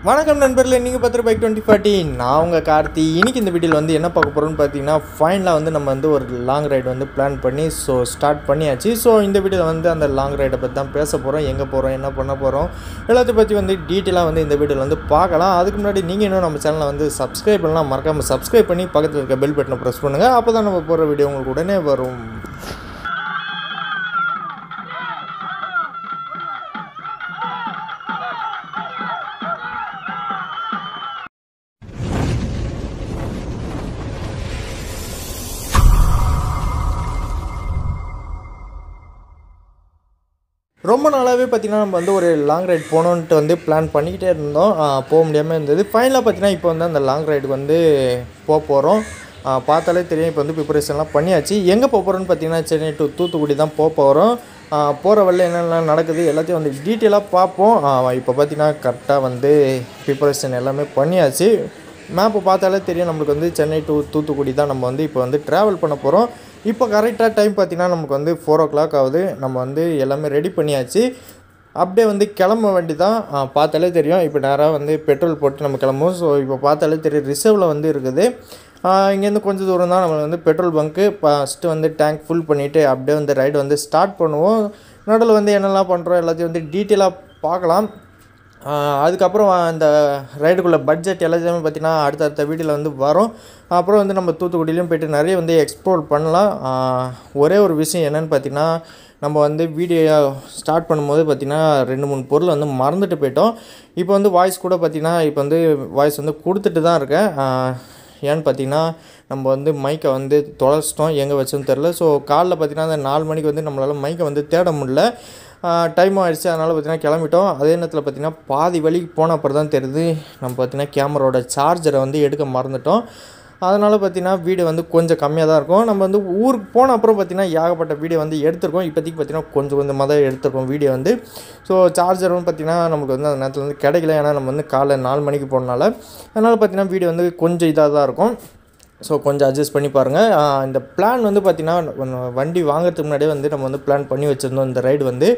வணக்கம் நண்பர்களே நீங்கள் பார்த்துரு பைக் டுவெண்ட்டி ஃபார்ட்டி நான் உங்கள் கார்த்தி இன்னைக்கு இந்த வீடியோவில் வந்து என்ன பார்க்க போகிறோம்னு பார்த்தீங்கன்னா ஃபைனலாக வந்து நம்ம வந்து ஒரு லாங் ரைடு வந்து பிளான் பண்ணி ஸோ ஸ்டார்ட் பண்ணியாச்சு ஸோ இந்த வீடியோவில் வந்து அந்த லாங் ரைடை பற்றி தான் பேச போகிறோம் எங்கே போகிறோம் என்ன பண்ண போகிறோம் எல்லாத்தையும் பற்றி வந்து டீட்டெயிலாக வந்து இந்த வீடியோவில் வந்து பார்க்கலாம் அதுக்கு முன்னாடி நீங்கள் இன்னும் நம்ம சேனலை வந்து சப்ஸ்கிரைப் பண்ணலாம் மறக்காமல் சப்ஸ்கிரைப் பண்ணி பக்கத்தில் இருக்க பெல் பட்டனை ப்ரெஸ் பண்ணுங்கள் அப்போ தான் நம்ம போகிற வீடியோ உங்களுக்கு உடனே வரும் ரொம்ப நாளாகவே பார்த்திங்கன்னா நம்ம வந்து ஒரு லாங் ரைட் போகணுன்ட்டு வந்து பிளான் பண்ணிக்கிட்டே இருந்தோம் ஆ, போக முடியாமல் இருந்தது ஃபைனலாக பார்த்தீங்கன்னா இப்போ வந்து அந்த லாங் ரைடுக்கு வந்து போக போகிறோம் பார்த்தாலே தெரியும் இப்போ வந்து ப்ரிப்பரேஷன்லாம் பண்ணியாச்சு எங்கே போக போகிறோன்னு பார்த்தீங்கன்னா சென்னை டு தூத்துக்குடி தான் போக போகிறோம் போகிற வழியில் என்னென்ன நடக்குது எல்லாத்தையும் வந்து டீட்டெயிலாக பார்ப்போம் இப்போ பார்த்தீங்கன்னா கரெக்டாக வந்து ப்ரிப்பரேஷன் எல்லாமே பண்ணியாச்சு மேப்பு பார்த்தாலே தெரியும் நம்மளுக்கு வந்து சென்னை டு தூத்துக்குடி தான் நம்ம வந்து இப்போ வந்து ட்ராவல் பண்ண போகிறோம் இப்போ கரெக்டாக டைம் பார்த்தீங்கன்னா நமக்கு வந்து ஃபோர் ஓ கிளாக் ஆகுது நம்ம வந்து எல்லாமே ரெடி பண்ணியாச்சு அப்படியே வந்து கிளம்ப வேண்டி தான் பார்த்தாலே தெரியும் இப்போ நேராக வந்து பெட்ரோல் போட்டு நம்ம கிளம்புவோம் ஸோ இப்போ பார்த்தாலே தெரியும் ரிசர்வில் வந்து இருக்குது இங்கேருந்து கொஞ்சம் தூரம் தான் நம்ம வந்து பெட்ரோல் பங்க்கு ஃபஸ்ட்டு வந்து டேங்க் ஃபுல் பண்ணிவிட்டு அப்படியே வந்து ரைடு வந்து ஸ்டார்ட் பண்ணுவோம் நடுவில் வந்து என்னெல்லாம் பண்ணுறோம் எல்லாத்தையும் வந்து டீட்டெயிலாக பார்க்கலாம் ஆஹ் அதுக்கப்புறம் அந்த ரைடுக்குள்ள பட்ஜெட் எல்லாத்தையுமே பார்த்தீங்கன்னா அடுத்தடுத்த வீடியோவில் வந்து வரும் அப்புறம் வந்து நம்ம தூத்துக்குடியிலையும் போயிட்டு நிறைய வந்து எக்ஸ்ப்ளோர் பண்ணலாம் ஆஹ் ஒரே ஒரு விஷயம் என்னென்னு பார்த்தீங்கன்னா நம்ம வந்து வீடியோ ஸ்டார்ட் பண்ணும்போது பார்த்திங்கன்னா ரெண்டு மூணு பொருள் வந்து மறந்துட்டு போயிட்டோம் இப்போ வந்து வாய்ஸ் கூட பார்த்திங்கன்னா இப்போ வந்து வாய்ஸ் வந்து கொடுத்துட்டு தான் இருக்கேன் ஆஹ் ஏன்னு பார்த்தீங்கன்னா நம்ம வந்து மைக்கை வந்து தொலைச்சிட்டோம் எங்கே வச்சோன்னு தெரில ஸோ காலைல பார்த்தீங்கன்னா அந்த நாலு மணிக்கு வந்து நம்மளால் மைக்கை வந்து தேட முடியல டைமும் ஆயிடுச்சு அதனால் பார்த்தீங்கன்னா கிளம்பிட்டோம் அதே நேரத்தில் பார்த்தீங்கன்னா பாதி வழிக்கு போன அப்புறம் தான் தெரியுது நம்ம பார்த்தீங்கன்னா கேமராவோட சார்ஜரை வந்து எடுக்க மறந்துட்டோம் அதனால் பார்த்தீங்கன்னா வீடியோ வந்து கொஞ்சம் கம்மியாக தான் இருக்கும் நம்ம வந்து ஊருக்கு போன அப்புறம் பார்த்தீங்கன்னா ஏகப்பட்ட வீடியோ வந்து எடுத்திருக்கோம் இப்போதைக்கு பார்த்தீங்கன்னா கொஞ்சம் கொஞ்சமாக தான் எடுத்திருக்கோம் வீடியோ வந்து ஸோ சார்ஜரும் பார்த்தீங்கன்னா நமக்கு வந்து அந்த நேரத்தில் வந்து கிடைக்கல ஏன்னா நம்ம வந்து காலைல நாலு மணிக்கு போனனால அதனால் பார்த்தீங்கன்னா வீடியோ வந்து கொஞ்சம் இதாக தான் இருக்கும் ஸோ கொஞ்சம் அட்ஜஸ்ட் பண்ணி பாருங்கள் ஆஹ் இந்த பிளான் வந்து பார்த்திங்கன்னா வண்டி வாங்குறதுக்கு முன்னாடியே வந்து நம்ம வந்து பிளான் பண்ணி வச்சுருந்தோம் இந்த ரைடு வந்து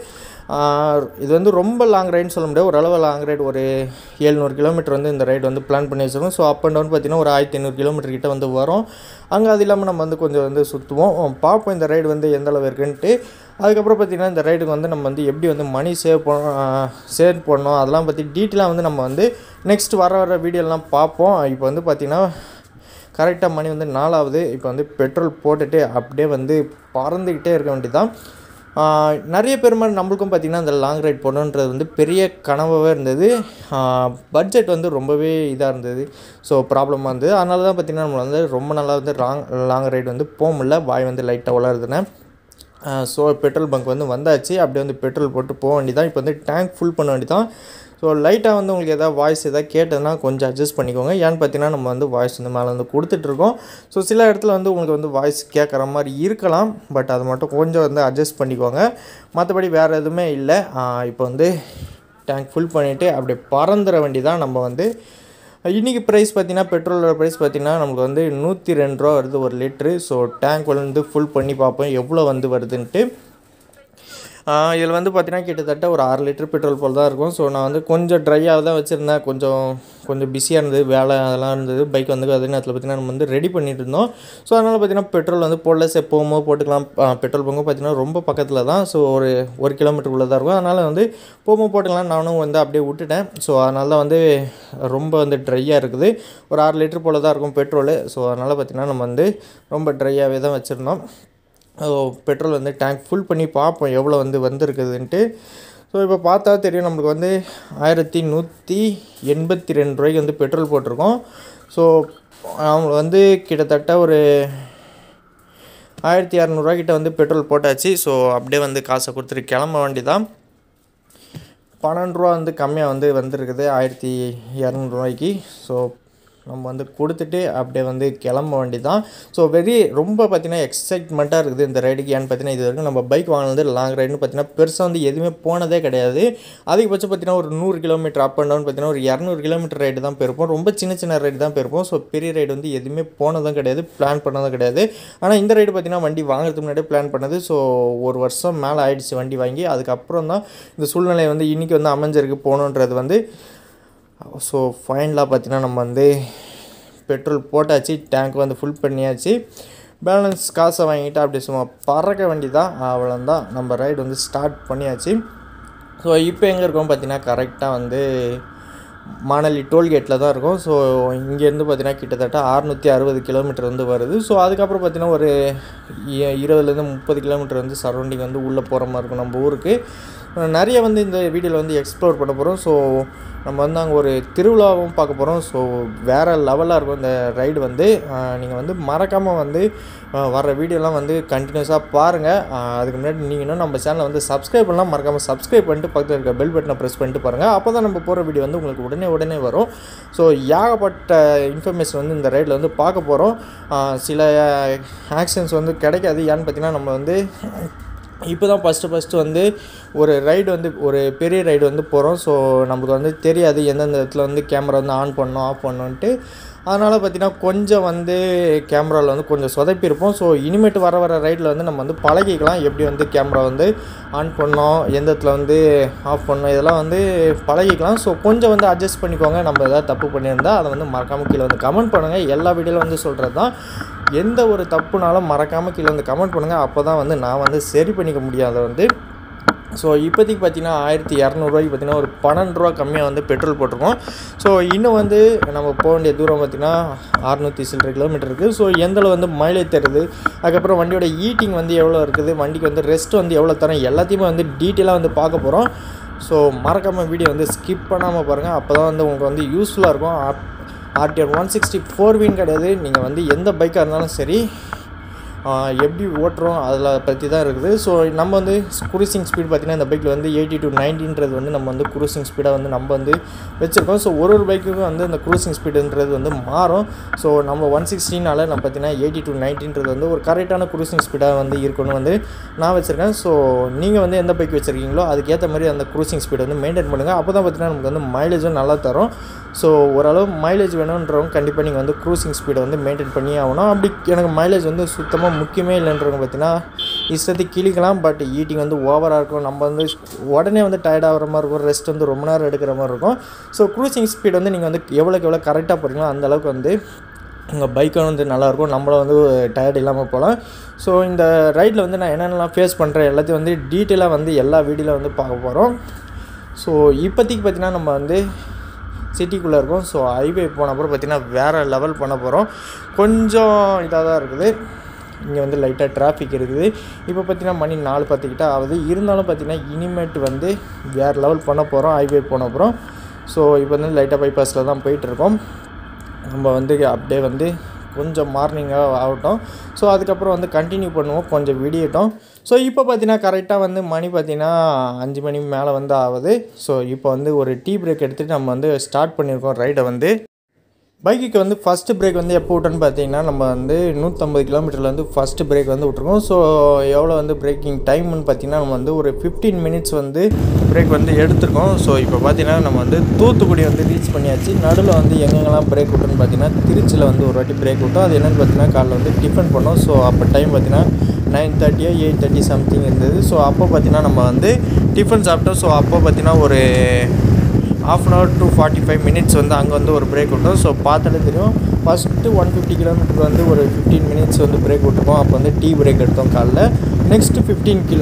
ஆஹ் இது வந்து ரொம்ப லாங் ரைடுன்னு சொல்ல முடியாது ஓரளவு லாங் ரைடு ஒரு ஏழ்நூறு கிலோமீட்டர் வந்து இந்த ரைடு வந்து பிளான் பண்ணி வச்சுருக்கோம் ஸோ அப் அண்ட் டவுன் பார்த்திங்கன்னா ஒரு ஆயிரத்தி ஐநூறு கிலோமீட்டர் கிட்ட வந்து வரும் அங்கே அது இல்லாமல் நம்ம வந்து கொஞ்சம் வந்து சுற்றுவோம் பார்ப்போம் இந்த ரைடு வந்து எந்த அளவு இருக்குன்ட்டு அதுக்கப்புறம் பார்த்திங்கன்னா இந்த ரைடுக்கு வந்து நம்ம வந்து எப்படி வந்து மணி சேவ் பண்ணோம் சேவ் பண்ணோம் அதெல்லாம் பற்றி டீட்டெயிலாக வந்து நம்ம வந்து நெக்ஸ்ட் வர வர வீடியோலாம் பார்ப்போம் இப்போ வந்து பார்த்திங்கன்னா கரெக்டாக மணி வந்து நாலாவது இப்போ வந்து பெட்ரோல் போட்டுட்டு அப்படியே வந்து பறந்துக்கிட்டே இருக்க வேண்டியதான் நிறைய பேர் மாதிரி நம்மளுக்கும் பார்த்திங்கன்னா இந்த லாங் ரைட் போகணுன்றது வந்து பெரிய கனவாகவே இருந்தது பட்ஜெட் வந்து ரொம்பவே இதாக இருந்தது ஸோ ப்ராப்ளமாக இருந்தது அதனால தான் பார்த்திங்கன்னா நம்ம வந்து ரொம்ப நாளாக வந்து லாங் லாங் ரைடு வந்து போக முடியல வாய் வந்து லைட்டாக வளருதுன்னு ஸோ பெட்ரோல் பங்க் வந்து வந்தாச்சு அப்படியே வந்து பெட்ரோல் போட்டு போக வேண்டியதான் இப்போ வந்து டேங்க் ஃபுல் பண்ண வேண்டியதான் ஸோ லைட்டாக வந்து உங்களுக்கு எதாவது வாய்ஸ் எதாவது கேட்டதுன்னா கொஞ்சம் அட்ஜஸ்ட் பண்ணிக்கோங்க ஏன்னு பார்த்தீங்கன்னா நம்ம வந்து வாய்ஸ் வந்து மேலே வந்து கொடுத்துட்ருக்கோம் ஸோ சில இடத்துல வந்து உங்களுக்கு வந்து வாய்ஸ் கேட்குற மாதிரி இருக்கலாம் பட் அது மட்டும் கொஞ்சம் வந்து அட்ஜஸ்ட் பண்ணிக்கோங்க மற்றபடி வேறு எதுவுமே இல்லை இப்போ வந்து டேங்க் ஃபுல் பண்ணிவிட்டு அப்படியே பறந்துட வேண்டி தான் நம்ம வந்து இன்றைக்கி ப்ரைஸ் பார்த்தீங்கன்னா பெட்ரோலோட ப்ரைஸ் பார்த்தீங்கன்னா நமக்கு வந்து நூற்றி ரெண்டு ரூபா வருது ஒரு லிட்ரு ஸோ டேங்க் வந்து ஃபுல் பண்ணி பார்ப்போம் எவ்வளோ வந்து வருதுன்ட்டு இதில் வந்து பார்த்தீங்கன்னா கிட்டத்தட்ட ஒரு ஆறு லிட்டர் பெட்ரோல் போல் தான் இருக்கும் ஸோ நான் வந்து கொஞ்சம் ட்ரையாக தான் வச்சுருந்தேன் கொஞ்சம் கொஞ்சம் பிஸியாக இருந்தது வேலை அதெல்லாம் இருந்தது பைக் வந்து அதே நேரத்தில் பார்த்தீங்கன்னா நம்ம வந்து ரெடி பண்ணிட்டு இருந்தோம் ஸோ அதனால் பார்த்தீங்கன்னா பெட்ரோல் வந்து போடல சரி போகும்போது போட்டுக்கலாம் பெட்ரோல் பங்கும் பார்த்தீங்கன்னா ரொம்ப பக்கத்தில் தான் ஸோ ஒரு ஒரு கிலோமீட்டருக்குள்ளே தான் இருக்கும் அதனால் வந்து போகும்போது போட்டுக்கலாம் நானும் வந்து அப்படியே விட்டுட்டேன் ஸோ அதனால தான் வந்து ரொம்ப வந்து ட்ரையாக இருக்குது ஒரு ஆறு லிட்டர் போல் தான் இருக்கும் பெட்ரோலு ஸோ அதனால் பார்த்தீங்கன்னா நம்ம வந்து ரொம்ப ட்ரையாகவே தான் வச்சுருந்தோம் பெட்ரோல் வந்து டேங்க் ஃபுல் பண்ணி பார்ப்போம் எவ்வளோ வந்து வந்திருக்குதுன்ட்டு ஸோ இப்போ பார்த்தா தெரியும் நம்மளுக்கு வந்து ஆயிரத்தி நூற்றி எண்பத்தி ரெண்டு ரூபாய்க்கு வந்து பெட்ரோல் போட்டிருக்கோம் ஸோ அவங்க வந்து கிட்டத்தட்ட ஒரு ஆயிரத்தி இரநூறுவாய்க்கிட்ட வந்து பெட்ரோல் போட்டாச்சு ஸோ அப்படியே வந்து காசை கொடுத்துட்டு கிளம்ப வேண்டி தான் பன்னெண்டு ரூபா வந்து கம்மியாக வந்து வந்திருக்குது ஆயிரத்தி இரநூறுவாய்க்கு ஸோ நம்ம வந்து கொடுத்துட்டு அப்படியே வந்து கிளம்ப வேண்டி தான் ஸோ வெரி ரொம்ப பார்த்தீங்கன்னா எக்ஸைட்மெண்ட்டாக இருக்குது இந்த ரைடுக்கு ஏன்னு பார்த்தீங்கன்னா இது வரைக்கும் நம்ம பைக் வாங்கினது லாங் ரைடுன்னு பார்த்தீங்கன்னா பெருசாக வந்து எதுவுமே போனதே கிடையாது அதிகபட்சம் பார்த்தீங்கன்னா ஒரு நூறு கிலோமீட்டர் அப் அண்ட் டவுன் பார்த்தீங்கன்னா ஒரு இரநூறு கிலோமீட்டர் ரைடு தான் போயிருப்போம் ரொம்ப சின்ன சின்ன ரைடு தான் போயிருப்போம் ஸோ பெரிய ரைடு வந்து எதுவுமே போனதும் கிடையாது பிளான் பண்ணதும் கிடையாது ஆனால் இந்த ரைடு பார்த்தீங்கன்னா வண்டி வாங்குறதுக்கு முன்னாடியே பிளான் பண்ணது ஸோ ஒரு வருஷம் மேலே ஆயிடுச்சு வண்டி வாங்கி அதுக்கப்புறம் தான் இந்த சூழ்நிலை வந்து இன்றைக்கி வந்து அமைஞ்சிருக்கு போகணுன்றது வந்து ஸோ ஃபைனலாக பார்த்தீங்கன்னா நம்ம வந்து பெட்ரோல் போட்டாச்சு டேங்க் வந்து ஃபுல் பண்ணியாச்சு பேலன்ஸ் காசை வாங்கிட்டு அப்படி சும்மா பறக்க வேண்டி தான் அவ்வளோதான் நம்ம ரைடு வந்து ஸ்டார்ட் பண்ணியாச்சு ஸோ இப்போ எங்கே இருக்கோம் பார்த்தீங்கன்னா கரெக்டாக வந்து மானலி டோல்கேட்டில் தான் இருக்கும் ஸோ இங்கேருந்து பார்த்தீங்கன்னா கிட்டத்தட்ட அறுநூற்றி அறுபது கிலோமீட்டர் வந்து வருது ஸோ அதுக்கப்புறம் பார்த்தீங்கன்னா ஒரு இ- இருபதுலேருந்து முப்பது கிலோமீட்டர் வந்து சரௌண்டிங் வந்து உள்ளே போகிற மாதிரி இருக்கும் நம்ம ஊருக்கு அஹ் நிறைய வந்து இந்த வீடியோவில் வந்து எக்ஸ்ப்ளோர் பண்ண போகிறோம் ஸோ நம்ம வந்து அங்கே ஒரு திருவிழாவும் பார்க்க போகிறோம் ஸோ வேறு லெவலாக இருக்கும் இந்த ரைடு வந்து நீங்கள் வந்து மறக்காமல் வந்து அஹ் வர வீடியோலாம் வந்து கண்டினியூஸாக பாருங்கள் அதுக்கு முன்னாடி நீங்கள் இன்னும் நம்ம சேனலை வந்து சப்ஸ்கிரைப் பண்ணலாம் மறக்காமல் சப்ஸ்கிரைப் பண்ணிட்டு பக்கத்தில் இருக்க பெல் பட்டனை ப்ரெஸ் பண்ணிட்டு பாருங்கள் அப்போ தான் நம்ம போகிற வீடியோ வந்து உங்களுக்கு உடனே உடனே வரும் ஸோ ஏகப்பட்ட இன்ஃபர்மேஷன் வந்து இந்த ரைடில் வந்து பார்க்க போகிறோம் சில ஆக்ஷன்ஸ் வந்து கிடைக்காது ஏன்னு பார்த்தீங்கன்னா நம்ம வந்து இப்போ தான் ஃபஸ்ட்டு ஃபஸ்ட்டு வந்து ஒரு ரைடு வந்து ஒரு பெரிய ரைடு வந்து போகிறோம் ஸோ நமக்கு வந்து தெரியாது எந்தெந்த இடத்துல வந்து கேமரா வந்து ஆன் பண்ணணும் ஆஃப் பண்ணணுன்ட்டு அதனால் பார்த்தீங்கன்னா கொஞ்சம் வந்து கேமராவில் வந்து கொஞ்சம் சொதப்பியிருப்போம் ஸோ இனிமேட்டு வர வர ரைடில் வந்து நம்ம வந்து பழகிக்கலாம் எப்படி வந்து கேமரா வந்து ஆன் பண்ணோம் எந்த இடத்துல வந்து ஆஃப் பண்ணோம் இதெல்லாம் வந்து பழகிக்கலாம் ஸோ கொஞ்சம் வந்து அட்ஜஸ்ட் பண்ணிக்கோங்க நம்ம எதாவது தப்பு பண்ணியிருந்தா அதை வந்து மறக்காமல் கீழே வந்து கமெண்ட் பண்ணுங்கள் எல்லா வீடியோவில் வந்து சொல்கிறது தான் எந்த ஒரு தப்புனாலும் மறக்காமல் கீழே வந்து கமெண்ட் பண்ணுங்கள் அப்போ தான் வந்து நான் வந்து சரி பண்ணிக்க முடியும் அதை வந்து ஸோ இப்போதைக்கு பார்த்தீங்கன்னா ஆயிரத்தி இரநூறுவாய்க்கு பார்த்தீங்கன்னா ஒரு பன்னெண்டு ரூபா கம்மியாக வந்து பெட்ரோல் போட்டிருக்கோம் ஸோ இன்னும் வந்து நம்ம போக வேண்டிய தூரம் பார்த்தீங்கன்னா அறுநூற்றி சில்லரை கிலோமீட்டர் இருக்குது ஸோ எந்தளவு வந்து மைலேஜ் தருது அதுக்கப்புறம் வண்டியோட ஈட்டிங் வந்து எவ்வளோ இருக்குது வண்டிக்கு வந்து ரெஸ்ட் வந்து எவ்வளோ தரும் எல்லாத்தையுமே வந்து டீட்டெயிலாக வந்து பார்க்க போகிறோம் ஸோ மறக்காமல் வீடியோ வந்து ஸ்கிப் பண்ணாமல் பாருங்கள் அப்போ தான் வந்து உங்களுக்கு வந்து யூஸ்ஃபுல்லாக இருக்கும் ஆர்டிஆர் ஒன் சிக்ஸ்டி ஃபோர் வீன் கிடையாது நீங்கள் வந்து எந்த பைக்காக இருந்தாலும் சரி ஆஹ் எப்படி ஓட்டுறோம் அதில் பற்றி தான் இருக்குது ஸோ நம்ம வந்து குரூசிங் ஸ்பீட் பார்த்திங்கன்னா இந்த பைக்கில் வந்து எயிட்டி டு நைன்டின்றது வந்து நம்ம வந்து குரூசிங் ஸ்பீடாக வந்து நம்ம வந்து வச்சுருக்கோம் ஸோ ஒரு ஒரு பைக்குக்கும் வந்து இந்த குரூசிங் ஸ்பீடுன்றது வந்து மாறும் ஸோ நம்ம ஒன் சிக்ஸ்டினால நம்ம பார்த்தீங்கன்னா எயிட்டி டு நைன்டின்றது வந்து ஒரு கரெக்டான குரூசிங் ஸ்பீடாக வந்து இருக்கணும்னு வந்து நான் வச்சுருக்கேன் ஸோ நீங்கள் வந்து எந்த பைக் வச்சுருக்கீங்களோ அதுக்கேற்ற மாதிரி அந்த குரூசிங் ஸ்பீடை வந்து மெயின்டைன் பண்ணுங்கள் அப்போ தான் பார்த்தீங்கன்னா நமக்கு வந்து மைலேஜும் நல்லா தரும் ஸோ ஓரளவு மைலேஜ் வேணுன்றவங்க கண்டிப்பாக நீங்கள் வந்து க்ரூசிங் ஸ்பீடை வந்து மெயின்டைன் பண்ணி ஆகணும் அப்படி எனக்கு மைலேஜ் வந்து சுத்தமாக முக்கியமே இல்லைன்றவங்க பார்த்தீங்கன்னா இஷ்டத்துக்கு கிழிக்கலாம் பட் ஈட்டிங் வந்து ஓவராக இருக்கும் நம்ம வந்து உடனே வந்து டயர்ட் ஆகிற மாதிரி இருக்கும் ரெஸ்ட் வந்து ரொம்ப நேரம் எடுக்கிற மாதிரி இருக்கும் ஸோ க்ரூசிங் ஸ்பீட் வந்து நீங்கள் வந்து எவ்வளோக்கு எவ்வளோ கரெக்டாக போகிறீங்களோ அந்த அளவுக்கு வந்து உங்கள் பைக்கும் வந்து நல்லாயிருக்கும் நம்மளும் வந்து டயர்ட் இல்லாமல் போகலாம் ஸோ இந்த ரைடில் வந்து நான் என்னென்னலாம் ஃபேஸ் பண்ணுறேன் எல்லாத்தையும் வந்து டீட்டெயிலாக வந்து எல்லா வீடியோவில் வந்து பார்க்க போகிறோம் ஸோ இப்போதைக்கு பார்த்தீங்கன்னா நம்ம வந்து சிட்டிக்குள்ளே இருக்கோம் ஸோ ஹைவே போன அப்புறம் பார்த்தீங்கன்னா வேறு லெவல் பண்ண போகிறோம் கொஞ்சம் இதாக தான் இருக்குது இங்கே வந்து லைட்டாக டிராஃபிக் இருக்குது இப்போ பார்த்தீங்கன்னா மணி நாலு பத்துக்கிட்ட ஆகுது இருந்தாலும் பார்த்தீங்கன்னா இனிமேட்டு வந்து வேறு லெவல் பண்ண போகிறோம் ஹைவே போன அப்புறம் ஸோ இப்போ வந்து லைட்டாக பைபாஸில் தான் போயிட்டுருக்கோம் நம்ம வந்து அப்படியே வந்து கொஞ்சம் மார்னிங்காக ஆகட்டும் ஸோ அதுக்கப்புறம் வந்து கண்டினியூ பண்ணுவோம் கொஞ்சம் விடியட்டும் ஸோ இப்போ பார்த்தீங்கன்னா கரெக்டாக வந்து மணி பார்த்தீங்கன்னா அஞ்சு மணி மேலே வந்து ஆகுது ஸோ இப்போ வந்து ஒரு டீ பிரேக் எடுத்துகிட்டு நம்ம வந்து ஸ்டார்ட் பண்ணியிருக்கோம் ரைடை வந்து பைக்குக்கு வந்து ஃபஸ்ட்டு பிரேக் வந்து எப்போ விட்டோன்னு பார்த்தீங்கன்னா நம்ம வந்து நூற்றம்பது கிலோமீட்டரில் வந்து ஃபஸ்ட்டு பிரேக் வந்து விட்ருக்கோம் ஸோ எவ்வளோ வந்து பிரேக்கிங் டைம்னு பார்த்தீங்கன்னா நம்ம வந்து ஒரு ஃபிஃப்டீன் மினிட்ஸ் வந்து பிரேக் வந்து எடுத்திருக்கோம் ஸோ இப்போ பார்த்தீங்கன்னா நம்ம வந்து தூத்துக்குடி வந்து ரீச் பண்ணியாச்சு நடுவில் வந்து எங்கெங்கெல்லாம் பிரேக் விட்டோன்னு பார்த்தீங்கன்னா திருச்சியில் வந்து ஒரு வாட்டி பிரேக் விட்டோம் அது என்னென்னு பார்த்தீங்கன்னா காலைல வந்து டிஃபன் பண்ணோம் ஸோ அப்போ டைம் பார்த்தீங்கன்னா நைன் தேர்ட்டியோ எயிட் தேர்ட்டி சம்திங் இருந்தது ஸோ அப்போ பார்த்தீங்கன்னா நம்ம வந்து டிஃபன் சாப்பிட்டோம் ஸோ அப்போ பார்த்தீங்கன்னா ஒரு half an hour to forty five minutes வந்து அங்கே வந்து ஒரு பிரேக் விட்டோம் ஸோ பார்த்தாலே தெரியும் ஃபஸ்ட்டு ஒன் ஃபிஃப்டி கிலோமீட்டர் வந்து ஒரு ஃபிஃப்டீன் மினிட்ஸ் வந்து பிரேக் விட்டுருக்கோம் அப்போ வந்து டீ பிரேக் எடுத்தோம் காலைல next fifteen kilo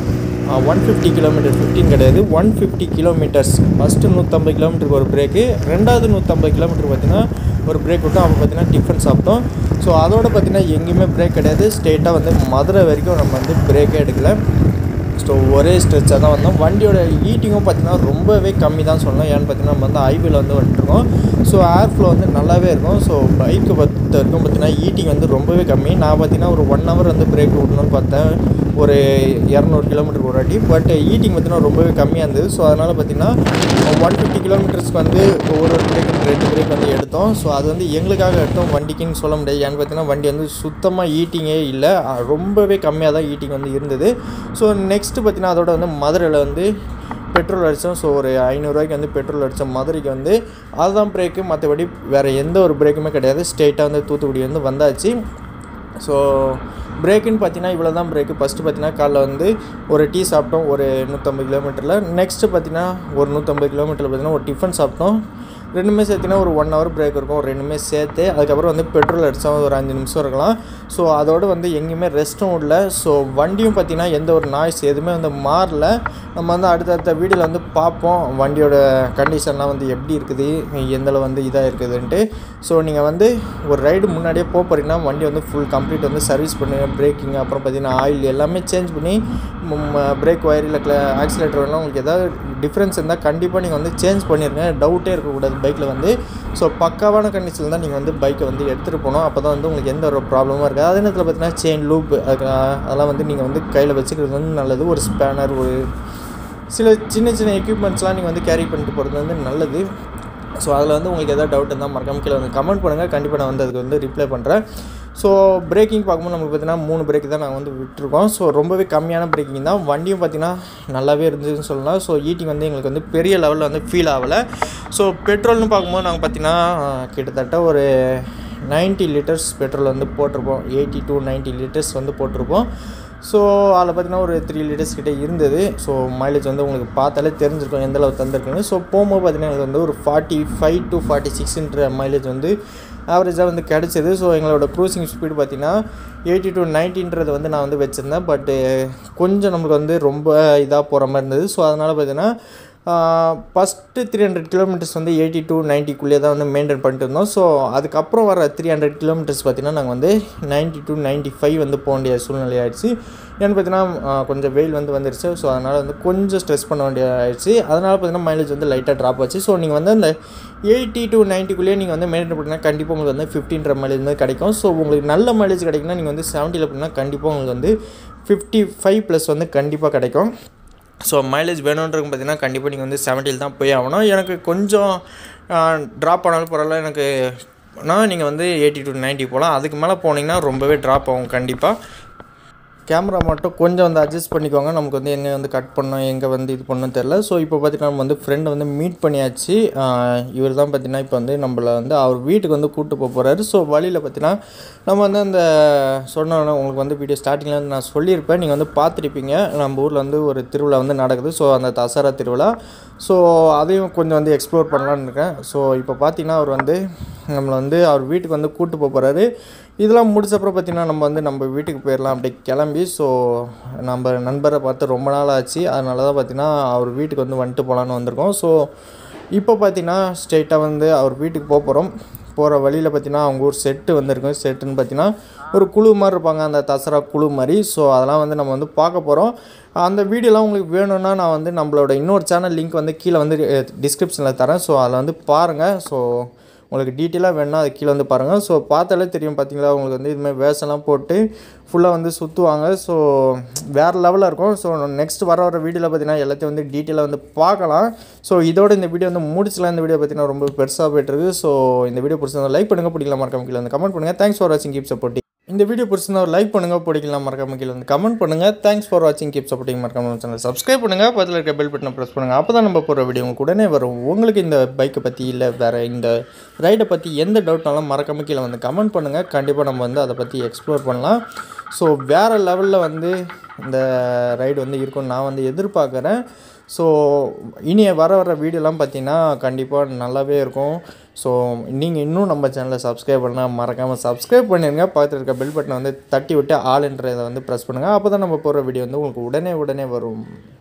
one fifty kilometre fifteen கிடையாது ஒன் ஃபிஃப்டி கிலோமீட்டர்ஸ் ஃபஸ்ட்டு நூற்றம்பது கிலோமீட்டருக்கு ஒரு பிரேக்கு ரெண்டாவது நூற்றம்பது கிலோமீட்டர் பார்த்தீங்கன்னா ஒரு பிரேக் விட்டோம் அப்போ பார்த்தீங்கன்னா டிஃபன் சாப்பிட்டோம் ஸோ அதோட பார்த்தீங்கன்னா எங்கேயுமே பிரேக் கிடையாது ஸ்ட்ரெயிட்டாக வந்து மதுரை வரைக்கும் நம்ம வந்து பிரேக்கே எடுக்கலை ஸோ ஒரே ஸ்ட்ரெச்சாக தான் வந்தோம் வண்டியோட ஈட்டிங்கும் பார்த்தீங்கன்னா ரொம்பவே கம்மி தான் சொல்லணும் ஏன்னு பார்த்தீங்கன்னா நம்ம வந்து ஹைவேல வந்து வந்துட்டுருக்கோம் ஸோ ஏர் ஃப்ளோ வந்து நல்லாவே இருக்கும் ஸோ பைக்கு பொறுத்த வரைக்கும் பார்த்தீங்கன்னா ஈட்டிங் வந்து ரொம்பவே கம்மி நான் பார்த்தீங்கன்னா ஒரு ஒன் ஹவர் வந்து பிரேக் விடணும்னு பார்த்தேன் ஒரு இரநூறு கிலோமீட்டர் ஒரு வாட்டி பட் ஈட்டிங் பார்த்தீங்கன்னா ரொம்பவே கம்மியாக இருந்தது ஸோ அதனால் பார்த்தீங்கன்னா ஒன் ஃபிஃப்டி கிலோமீட்டர்ஸ்க்கு வந்து ஒவ்வொரு பிரேக் ரெண்டு பிரேக் வந்து எடுத்தோம் ஸோ அது வந்து எங்களுக்காக எடுத்தோம் வண்டிக்குன்னு சொல்ல முடியாது ஏன்னு பார்த்தீங்கன்னா வண்டி வந்து சுத்தமாக ஈட்டிங்கே இல்லை அஹ் ரொம்பவே கம்மியாக தான் ஈட்டிங் வந்து இருந்தது ஸோ நெக்ஸ்ட்டு பார்த்தீங்கன்னா அதோட வந்து மதுரையில் வந்து பெட்ரோல் அடித்தோம் ஸோ ஒரு ஐநூறுரூவாய்க்கு வந்து பெட்ரோல் அடித்தோம் மதுரைக்கு வந்து அதுதான் பிரேக்கு மற்றபடி வேறு எந்த ஒரு பிரேக்குமே கிடையாது ஸ்ட்ரெயிட்டாக வந்து தூத்துக்குடி வந்து வந்தாச்சு ஸோ பிரேக்குன்னு பார்த்தீங்கன்னா இவ்வளோ தான் பிரேக்கு ஃபஸ்ட்டு பார்த்தீங்கன்னா காலைல வந்து ஒரு டீ சாப்பிட்டோம் ஒரு நூற்றம்பது கிலோமீட்டரில் நெக்ஸ்ட்டு பார்த்தீங்கன்னா ஒரு நூற்றம்பது கிலோமீட்டரில் பார்த்தீங்கன்னா ஒரு டிஃபன் சாப்பிட்டோம் ரெண்டுமே சேர்த்தினா ஒரு ஒன் ஹவர் பிரேக் இருக்கும் ரெண்டுமே சேர்த்து அதுக்கப்புறம் வந்து பெட்ரோல் அடித்தா ஒரு அஞ்சு நிமிஷம் இருக்கலாம் ஸோ அதோடு வந்து எங்கேயுமே ரெஸ்ட்டும் இல்லை ஸோ வண்டியும் பார்த்திங்கன்னா எந்த ஒரு நாய்ஸ் எதுவுமே வந்து மாறல நம்ம வந்து அடுத்தடுத்த வீடியோவில் வந்து பார்ப்போம் வண்டியோட கண்டிஷன்லாம் வந்து எப்படி இருக்குது எந்தளவு வந்து இதாக இருக்குதுன்ட்டு ஸோ நீங்கள் வந்து ஒரு ரைடு முன்னாடியே போக போகிறீங்கன்னா வண்டி வந்து ஃபுல் கம்ப்ளீட் வந்து சர்வீஸ் பண்ணுங்க பிரேக்கிங் அப்புறம் பார்த்தீங்கன்னா ஆயில் எல்லாமே சேஞ்ச் பண்ணி பிரேக் ஒயர் இல்லை கிள ஆக்சிலேட்டர் எல்லாம் உங்களுக்கு ஏதாவது டிஃப்ரென்ஸ் இருந்தால் கண்டிப்பாக நீங்கள் வந்து சேஞ்ச் பண்ணிடுங்க டவுட்டே இருக்கக்கூடாது பைக்கில் வந்து ஸோ பக்காவான கண்டிஷனில் தான் நீங்கள் வந்து பைக்கை வந்து எடுத்துகிட்டு போகணும் அப்போ தான் வந்து உங்களுக்கு எந்த ஒரு ப்ராப்ளமும் இருக்காது அதே நேரத்தில் பார்த்தீங்கன்னா செயின் லூப் அதெல்லாம் வந்து நீங்கள் வந்து கையில் வச்சுக்கிறது வந்து நல்லது ஒரு ஸ்பேனர் ஒரு சில சின்ன சின்ன எக்யூப்மெண்ட்ஸ்லாம் நீங்கள் வந்து கேரி பண்ணிட்டு போகிறது வந்து நல்லது ஸோ அதில் வந்து உங்களுக்கு எதாவது டவுட் இருந்தால் மறக்காம கீழே வந்து கமெண்ட் பண்ணுங்கள் கண்டிப்பாக நான் வந்து அதுக்கு வந்து ரிப்ளை பண்ணுறேன் ஸோ பிரேக்கிங் பார்க்கும்போது நமக்கு பார்த்தீங்கன்னா மூணு பிரேக் தான் நாங்கள் வந்து விட்டுருக்கோம் ஸோ ரொம்பவே கம்மியான பிரேக்கிங் தான் வண்டியும் பார்த்திங்கன்னா நல்லாவே இருந்துச்சுன்னு சொல்லலாம் ஸோ ஈட்டிங் வந்து எங்களுக்கு வந்து பெரிய லெவலில் வந்து ஃபீல் ஆகலை ஸோ பெட்ரோல்னு பார்க்கும்போது நாங்கள் பார்த்திங்கன்னா கிட்டத்தட்ட ஒரு நைன்ட்டி லிட்டர்ஸ் பெட்ரோல் வந்து போட்டிருப்போம் எயிட்டி டு நைன்ட்டி லிட்டர்ஸ் வந்து போட்டிருப்போம் ஸோ அதில் பார்த்தீங்கன்னா ஒரு த்ரீ லிட்டர்ஸ் கிட்டே இருந்தது ஸோ மைலேஜ் வந்து உங்களுக்கு பார்த்தாலே தெரிஞ்சிருக்கும் எந்த அளவு தந்திருக்குன்னு ஸோ போகும்போது பார்த்தீங்கன்னா எனக்கு வந்து ஒரு ஃபார்ட்டி ஃபைவ் டு ஃபார்ட்டி சிக்ஸ்ன்ற மைலேஜ் வந்து ஆவரேஜாக வந்து கிடச்சிது ஸோ எங்களோட க்ரூசிங் ஸ்பீடு பார்த்தீங்கன்னா எயிட்டி டு நைன்ட்டின்றது வந்து நான் வந்து வச்சுருந்தேன் பட்டு கொஞ்சம் நம்மளுக்கு வந்து ரொம்ப இதாக போகிற மாதிரி இருந்தது ஸோ அதனால் பார்த்தீங்கன்னா ஃபஸ்ட்டு த்ரீ ஹண்ட்ரட் கிலோமீட்டர்ஸ் வந்து எயிட்டி டு நைன்ட்டிக்குள்ளே தான் வந்து மெயின்டைன் பண்ணிட்டு இருந்தோம் ஸோ அதுக்கப்புறம் வர த்ரீ ஹண்ட்ரட் கிலோமீட்டர்ஸ் பார்த்திங்கன்னா நாங்கள் வந்து நைன்ட்டி டு நைன்ட்டி ஃபைவ் வந்து போக வேண்டிய சூழ்நிலை ஆயிடுச்சு ஏன்னு பார்த்தீங்கன்னா கொஞ்சம் வெயில் வந்து வந்துருச்சு ஸோ அதனால் வந்து கொஞ்சம் ஸ்ட்ரெஸ் பண்ண வேண்டிய ஆயிடுச்சு அதனால் பார்த்தீங்கன்னா மைலேஜ் வந்து லைட்டாக ட்ராப் ஆச்சு ஸோ நீங்கள் வந்து அந்த எயிட்டி டு நைன்ட்டிக்குள்ளேயே நீங்கள் வந்து மெயின்டைன் பண்ணிங்கன்னா கண்டிப்பாக உங்களுக்கு வந்து ஃபிஃப்டின்ற மைலேஜ் வந்து கிடைக்கும் ஸோ உங்களுக்கு நல்ல மைலேஜ் கிடைக்குன்னா நீங்கள் வந்து செவன்ட்டியில் பண்ணால் கண்டிப்பாக உங்களுக்கு வந்து ஃபிஃப்டி ஃபைவ் ப்ளஸ் வந்து கண்டிப்பாக கிடைக்கும் ஸோ மைலேஜ் வேணுன்றது பார்த்தீங்கன்னா கண்டிப்பாக நீங்கள் வந்து செவன்ட்டியில் தான் போய் ஆகணும் எனக்கு கொஞ்சம் ட்ராப் ஆனாலும் பரவாயில்ல எனக்கு நான் நீங்கள் வந்து எயிட்டி டு நைன்ட்டி போகலாம் அதுக்கு மேலே போனீங்கன்னா ரொம்பவே ட்ராப் ஆகும் கண்டிப்பாக கேமரா மட்டும் கொஞ்சம் வந்து அட்ஜஸ்ட் பண்ணிக்கோங்க நமக்கு வந்து எங்கே வந்து கட் பண்ணோம் எங்கே வந்து இது பண்ணணும் தெரில ஸோ இப்போ பார்த்தீங்கன்னா நம்ம வந்து ஃப்ரெண்டை வந்து மீட் பண்ணியாச்சு இவர் தான் பார்த்தீங்கன்னா இப்போ வந்து நம்மளை வந்து அவர் வீட்டுக்கு வந்து கூப்பிட்டு போக போகிறாரு ஸோ வழியில் பார்த்தீங்கன்னா நம்ம வந்து அந்த சொன்ன உங்களுக்கு வந்து வீடியோ ஸ்டார்டிங்கில் வந்து நான் சொல்லியிருப்பேன் நீங்கள் வந்து பார்த்துருப்பீங்க நம்ம ஊரில் வந்து ஒரு திருவிழா வந்து நடக்குது ஸோ அந்த தசரா திருவிழா ஸோ அதையும் கொஞ்சம் வந்து எக்ஸ்ப்ளோர் பண்ணலான்னு இருக்கேன் ஸோ இப்போ பார்த்தீங்கன்னா அவர் வந்து நம்மளை வந்து அவர் வீட்டுக்கு வந்து கூப்பிட்டு போக போகிறாரு இதெல்லாம் முடிச்சப்பறம் பார்த்திங்கன்னா நம்ம வந்து நம்ம வீட்டுக்கு போயிடலாம் அப்படி கிளம்பி ஸோ நம்ம நண்பரை பார்த்து ரொம்ப நாள் ஆச்சு அதனால தான் பார்த்திங்கன்னா அவர் வீட்டுக்கு வந்து வந்துட்டு போகலான்னு வந்திருக்கோம் ஸோ இப்போ பார்த்திங்கன்னா ஸ்ட்ரெயிட்டாக வந்து அவர் வீட்டுக்கு போக போகிறோம் போகிற வழியில் பார்த்திங்கன்னா அவங்க ஊர் செட்டு வந்திருக்கும் செட்டுன்னு பார்த்திங்கன்னா ஒரு குழு மாதிரி இருப்பாங்க அந்த தசரா குழு மாதிரி ஸோ அதெல்லாம் வந்து நம்ம வந்து பார்க்க போகிறோம் அந்த வீடியோலாம் உங்களுக்கு வேணும்னா நான் வந்து நம்மளோட இன்னொரு சேனல் லிங்க் வந்து கீழே வந்து டிஸ்கிரிப்ஷனில் தரேன் ஸோ அதில் வந்து பாருங்கள் ஸோ உங்களுக்கு டீட்டெயிலாக வேணும்னா அது கீழே வந்து பாருங்கள் ஸோ பார்த்தாலே தெரியும் பார்த்தீங்களா உங்களுக்கு வந்து இதுமாதிரி வேஷம்லாம் போட்டு ஃபுல்லாக வந்து சுற்றுவாங்க ஸோ வேறு லெவலில் இருக்கும் ஸோ நெக்ஸ்ட் வர வர வீடியோவில் பார்த்தீங்கன்னா எல்லாத்தையும் வந்து டீட்டெயிலாக வந்து பார்க்கலாம் ஸோ இதோட இந்த வீடியோ வந்து முடிச்சலாம் இந்த வீடியோ பார்த்தீங்கன்னா ரொம்ப பெருசாக போயிட்டுருக்கு ஸோ இந்த வீடியோ பிடிச்சிருந்தா லைக் பண்ணுங்கள் பிடிக்கலாம் மறக்காம கீழே வந்து கமெண்ட் பண்ணுங்கள் தேங்க்ஸ் ஃபார் வாட்சிங் கீப் சப்போர்ட்டிங் இந்த வீடியோ பிடிச்சிருந்தா ஒரு லைக் பண்ணுங்கள் பிடிக்கலாம் மறக்காம கீழே வந்து கமெண்ட் பண்ணுங்கள் தேங்க்ஸ் ஃபார் வாட்சிங் கீப் சப்போர்ட்டிங் மறக்காம சேனல் சப்ஸ்கிரைப் பண்ணுங்கள் பக்கத்தில் இருக்க பெல் பட்டனை ப்ரெஸ் பண்ணுங்கள் அப்போ தான் நம்ம போகிற வீடியோ உங்களுக்கு உடனே வரும் உங்களுக்கு இந்த பைக்கை பற்றி இல்லை வேறு இந்த ரைடை பற்றி எந்த டவுட்னாலும் மறக்காம கீழே வந்து கமெண்ட் பண்ணுங்கள் கண்டிப்பாக நம்ம வந்து அதை பற்றி எக்ஸ்ப்ளோர் பண்ணலாம் ஸோ வேறு லெவலில் வந்து இந்த ரைடு வந்து இருக்கும்னு நான் வந்து எதிர்பார்க்குறேன் ஸோ இனி வர வர வீடியோலாம் பார்த்தீங்கன்னா கண்டிப்பாக நல்லாவே இருக்கும் ஸோ நீங்கள் இன்னும் நம்ம சேனலை சப்ஸ்கிரைப் பண்ணால் மறக்காமல் சப்ஸ்கிரைப் பண்ணிடுங்க பக்கத்தில் இருக்க பெல் பட்டனை வந்து தட்டி விட்டு ஆளுன்றதை வந்து ப்ரெஸ் பண்ணுங்கள் அப்போ தான் நம்ம போகிற வீடியோ வந்து உங்களுக்கு உடனே உடனே வரும்